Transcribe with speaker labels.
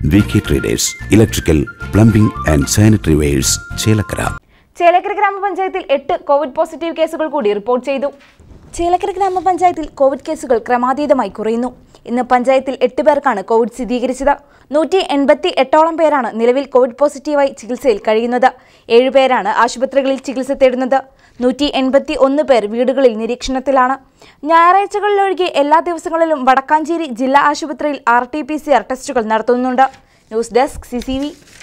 Speaker 1: V K traders electrical plumbing and sanitary wares Chelakkara
Speaker 2: Chelakkara ഗ്രാമപഞ്ചായത്തിൽ എട്ട് Covid positive കേസുകൾ കൂടി റിപ്പോർട്ട് ചെയ്തു ചേലക്കര ഗ്രാമപഞ്ചായത്തിൽ കോവിഡ് കേസുകൾ ക്രമാതീതമായി കുറയുന്നു ഇന്ന് പഞ്ചായത്തിൽ എട്ട് പേർക്കാണ് കോവിഡ് സ്ഥിരീകരിച്ചത് നൂറ്റി എൺപത്തി എട്ടോളം പേരാണ് നിലവിൽ കോവിഡ് പോസിറ്റീവായി ചികിത്സയിൽ കഴിയുന്നത് ഏഴുപേരാണ് ആശുപത്രികളിൽ ചികിത്സ തേടുന്നത് നൂറ്റി എൺപത്തി ഒന്ന് പേർ വീടുകളിൽ നിരീക്ഷണത്തിലാണ് ഞായറാഴ്ചകളിലൊഴികെ എല്ലാ ദിവസങ്ങളിലും വടക്കാഞ്ചേരി ജില്ലാ ആശുപത്രിയിൽ R T P C R ടെസ്റ്റുകൾ നടത്തുന്നുണ്ട് news desk C C V